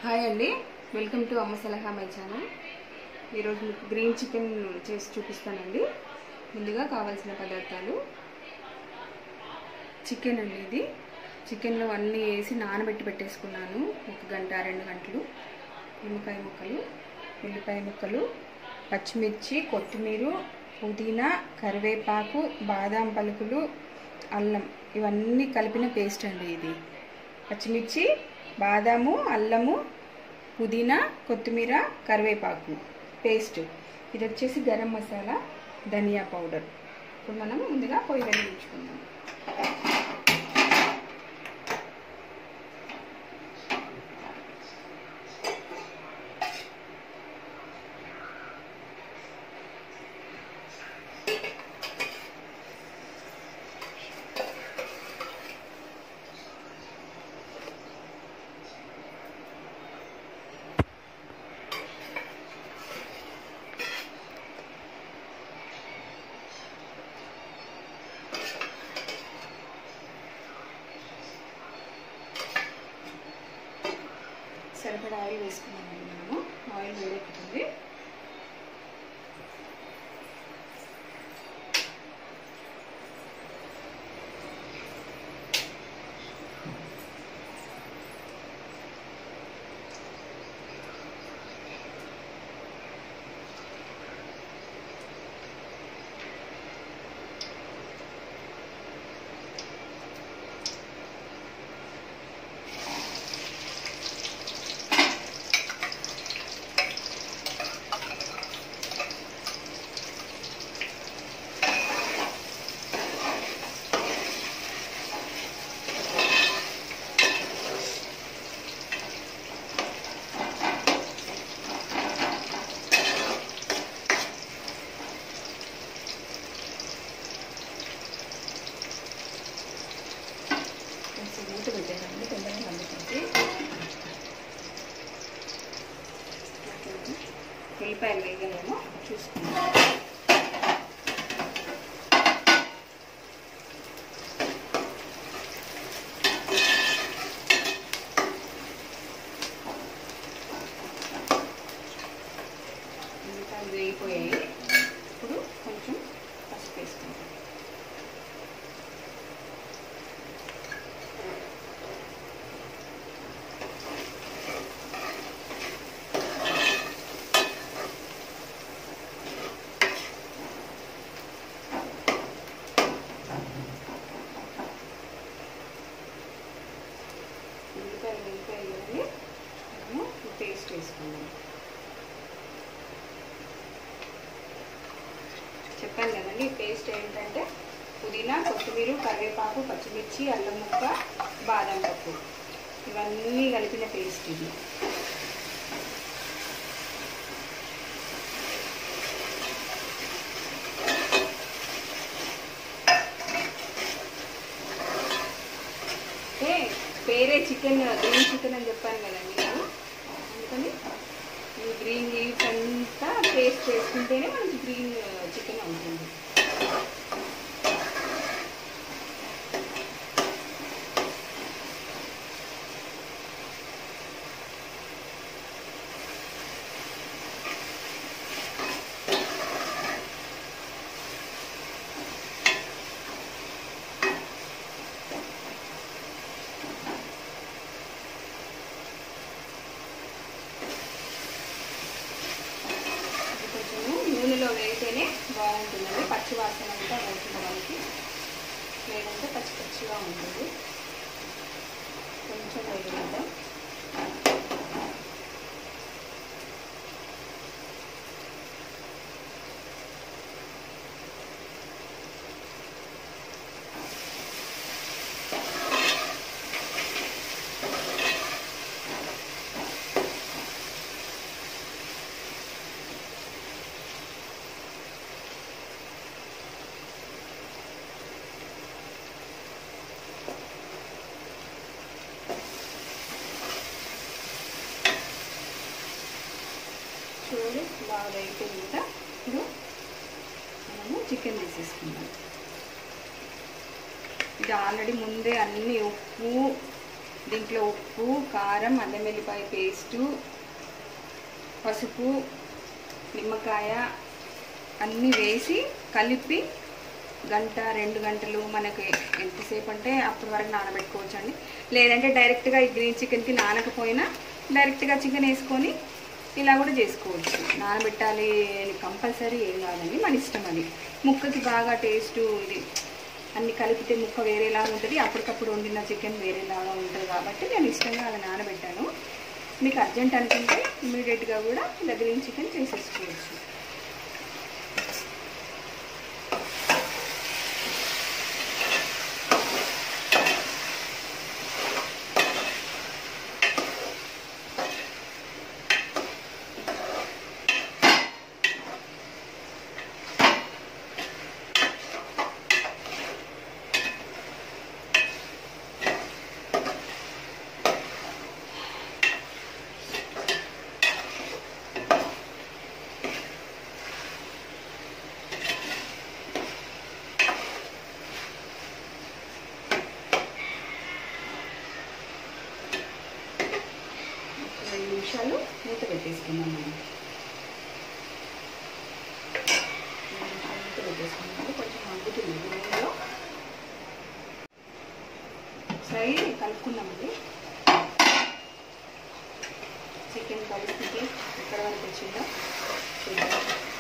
hi అండి welcome to అమ్మ సలహా మై ఛానల్ ఈరోజు మీకు గ్రీన్ చికెన్ చేసి చూపిస్తానండి ముందుగా కావాల్సిన పదార్థాలు చికెన్ అండి ఇది చికెన్లో అన్నీ వేసి నానబెట్టి పెట్టేసుకున్నాను ఒక గంట రెండు గంటలు నిమ్మకాయ ముక్కలు ఉల్లిపాయ ముక్కలు పచ్చిమిర్చి కొత్తిమీర పుదీనా కరివేపాకు బాదాం పలుకులు అల్లం ఇవన్నీ కలిపిన పేస్ట్ అండి ఇది పచ్చిమిర్చి బాదాము అల్లము పుదీనా కొత్తిమీర కరివేపాకు పేస్ట్ ఇది వచ్చేసి గరం మసాలా ధనియా పౌడర్ ఇప్పుడు మనం ముందుగా పొయ్యి వెలిగించుకుందాం సరిపడా ఆయిల్ వేసుకున్నామండి మనము ఆయిల్ వేడెక్కుతుంది కొంచెం మూత పెట్టేదండి తొందరగా అందుతుంది ఉల్లిపాయలు వేయగలేమో చూసుకుందాం ఉల్లిపాయలు వేగిపోయాయి ఇప్పుడు కొంచెం పసుపు వేసుకుంటాం ఉల్లిపాయలు వేగిపోయాయి కదండి మనము పేస్ట్ వేసుకుందాం చెప్పాను కదండి ఈ పేస్ట్ ఏంటంటే పుదీనా కొత్తిమీర కరివేపాకు పచ్చిమిర్చి అల్లం ముక్క బాదం పప్పు ఇవన్నీ కలిపిన పేస్ట్ ఇది అంటే పేరే చికెన్ గ్రీన్ చికెన్ అని చెప్పాను కదండి నేను అందుకని ఈ గ్రీన్ లీవ్స్ అంతా పేస్ట్ చేసుకుంటేనే మనకి గ్రీన్ చికెన్ అవుతుంది ఇది కొంచెము నూనెలో వేస్తేనే బాగుంటుందండి పచ్చి వాసన అంతా పోతుంది మనకి లేదంటే పచ్చి పచ్చిగా ఉంటుంది కొంచెం వేగిద్దాం చూడండి బాగా అయిపోయింది కదా ఇప్పుడు మనము చికెన్ తీసేసుకుందాం ఇది ఆల్రెడీ ముందే అన్ని ఉప్పు దీంట్లో ఉప్పు కారం అల్లం వెల్లిపాయ పేస్టు పసుపు నిమ్మకాయ అన్నీ వేసి కలిపి గంట రెండు గంటలు మనకి ఎంతసేపు అంటే అప్పటి వరకు నానబెట్టుకోవచ్చు అండి లేదంటే డైరెక్ట్గా ఈ గ్రీన్ చికెన్కి నానకపోయినా డైరెక్ట్గా చికెన్ వేసుకొని ఇలా కూడా చేసుకోవచ్చు నానబెట్టాలి అని కంపల్సరీ ఏం కాదండి మన ఇష్టం అది ముక్కకి బాగా టేస్ట్ ఇది అన్ని కలిపితే ముక్క వేరేలాగా ఉంటుంది అప్పటికప్పుడు వండిన చికెన్ వేరేలాగా ఉంటుంది కాబట్టి నేను ఇష్టంగా అలా నానబెట్టాను మీకు అర్జెంట్ అనుకుంటే ఇమీడియట్గా కూడా ఇలా గ్రీన్ చికెన్ చేసేసుకోవచ్చు రెండు నిమిషాలు మూత పెట్టేసుకుందాం మనం రెండు నిమిషాలు మూత పెట్టేసుకున్నాము కొంచెం మగ్గుతుంది నూనెలో ఒకసారి కలుపుకున్నామండి చికెన్ పరిస్థితి ఎక్కడ వరకు వచ్చిందో చూద్దాం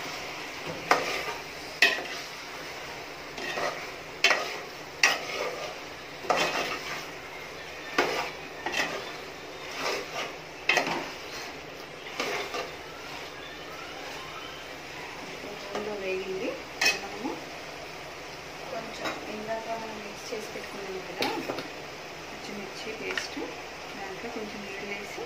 నూనెలో వేగింది మనము కొంచెం ఇందాక మనం మిక్స్ చేసి పెట్టుకున్నాము కదా పచ్చిమిర్చి పేస్ట్ దాంట్లో కొంచెం నీళ్ళు వేసి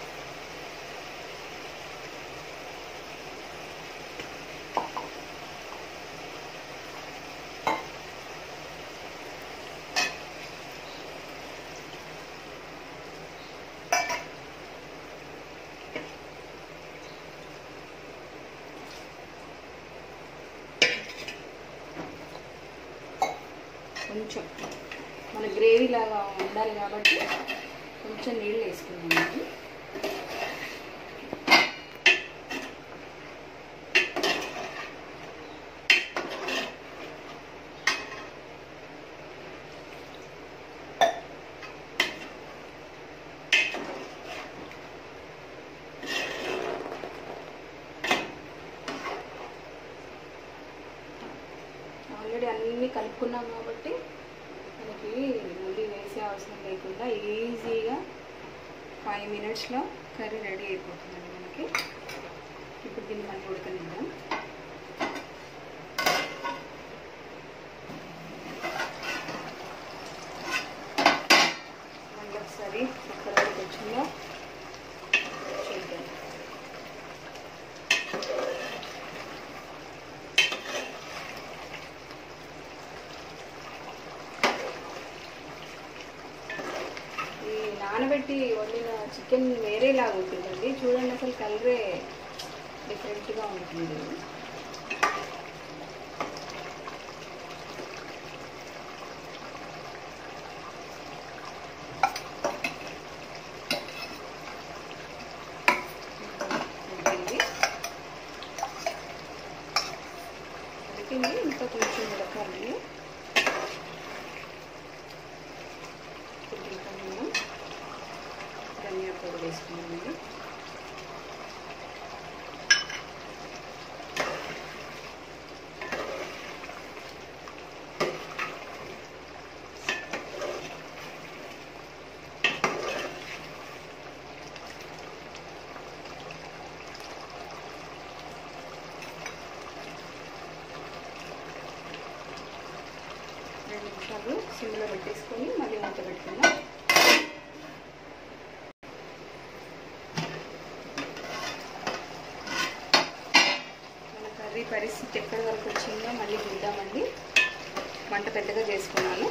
కొంచెం మన గ్రేవీ లాగా ఉండాలి కాబట్టి కొంచెం నీళ్ళు వేసుకున్నామండి ఆల్రెడీ అన్నీ కలుపుకున్నాం కాబట్టి మనకి మళ్ళీ వేసే అవసరం లేకుండా ఈజీగా ఫైవ్ మినిట్స్లో కర్రీ రెడీ అయిపోతుందండి మనకి ఇప్పుడు దీన్ని మళ్ళీ ఉడకనిద్దాం మళ్ళీ ఒకసారి ఎక్కడ వరకు వచ్చిందో చూద్దాం ఈ నానబెట్టి వండిన చికెన్ వేరేలాగా ఉంటుందండి చూడండి అసలు కలరే డిఫరెంట్గా ఉంటుంది ఉడికింది ఉడికింది ఇంకా కొంచెం ఉడకాలి ఇప్పుడు ఇంకా మనం ధనియా పొడి వేసుకున్నామండి రెండు నిమిషాలు సిమ్లో పెట్టేసుకొని మళ్ళీ మూత పెట్టుకుందాం మన కర్రీ పరిస్థితి ఎక్కడి వరకు వచ్చిందో మళ్ళీ చూద్దామండి వంట పెద్దగా చేసుకున్నాను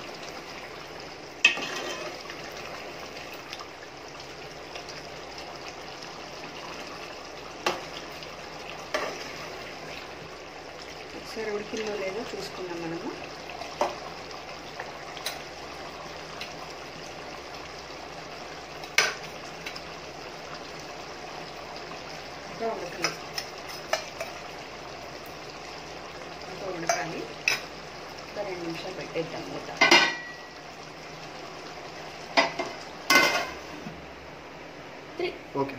ఒకసారి ఉడికిందో లేదో చూసుకుందాం మనము ఇంకా ఉడకలేదు ఇంకా ఉడకాలి ఒక రెండు నిమిషాలు పెట్టేద్దాం మూత త్రీ ఓకే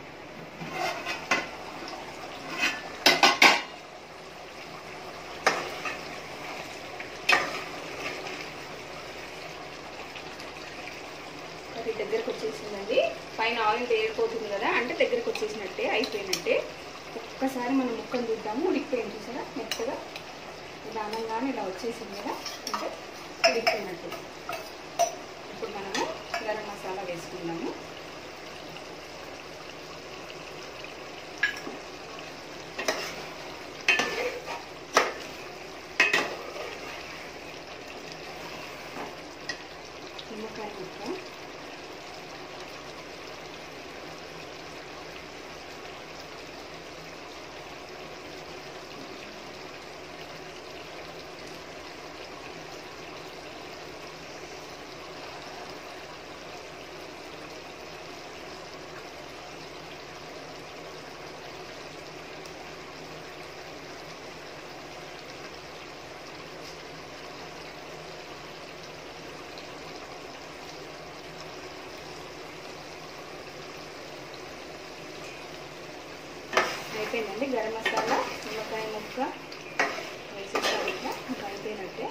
అది దగ్గరకు వచ్చేసిందండి పైన ఆయిల్ తేలిపోతుంది కదా అంటే దగ్గరకు వచ్చేసినట్టే అయిపోయినట్టే ఒక్కసారి మనం ముక్కను చూద్దాము ఉడికిపోయింది చూసారా మెత్తగా నిదానంగానే ఇలా వచ్చేసింది కదా అంటే ఉడికిపోయినట్టు ఇప్పుడు మనము గరం మసాలా వేసుకుందాము నిమ్మకాయ ముక్క అయిపోయిందండి గరం మసాలా నిమ్మకాయ ముక్క వేసేసారు ఇట్లా ఇంకా అయిపోయినట్టే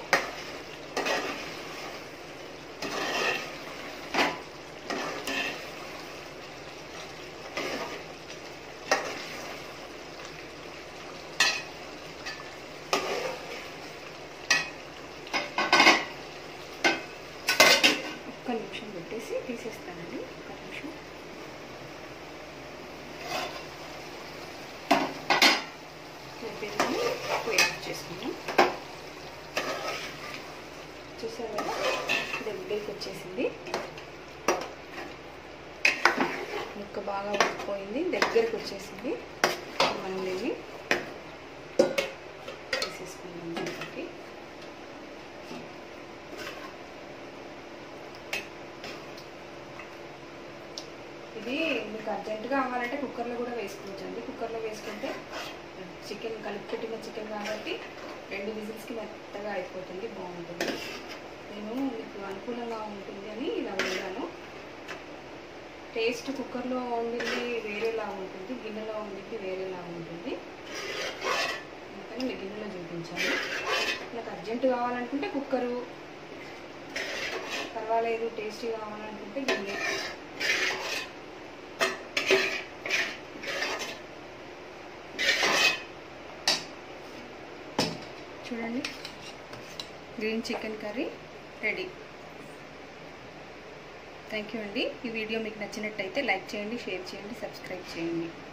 ఒక్క నిమిషం పెట్టేసి తీసేస్తానండి ఒక్క నిమిషం అయిపోయిందని పొయ్యి ఆఫ్ చేసుకున్నాం చూసారు కదా దగ్గరికి వచ్చేసింది ముక్క బాగా ఉడికిపోయింది దగ్గరికి వచ్చేసింది ఇప్పుడు మనం దీన్ని తీసేసుకుందాం దీంట్లోకి ఇది మీకు అర్జెంటుగా అవ్వాలంటే కుక్కర్లో కూడా వేసుకోవచ్చు అండి కుక్కర్లో వేసుకుంటే చికెన్ కలిపి పెట్టిన చికెన్ కాబట్టి రెండు విజిల్స్కి మెత్తగా అయిపోతుంది బాగుంటుంది నేను మీకు అనుకూలంగా ఉంటుంది అని ఇలా వండాను టేస్ట్ కుక్కర్లో వండింది వేరేలా ఉంటుంది గిన్నెలో వండింది వేరేలా ఉంటుంది అందుకని మీ గిన్నెలో చూపించాను నాకు అర్జెంటు కావాలనుకుంటే కుక్కరు పర్వాలేదు టేస్టీ కావాలనుకుంటే గిన్నె చూడండి green chicken curry ready thank you అండి ఈ వీడియో మీకు నచ్చినట్టయితే లైక్ చేయండి షేర్ చేయండి సబ్స్క్రైబ్ చేయండి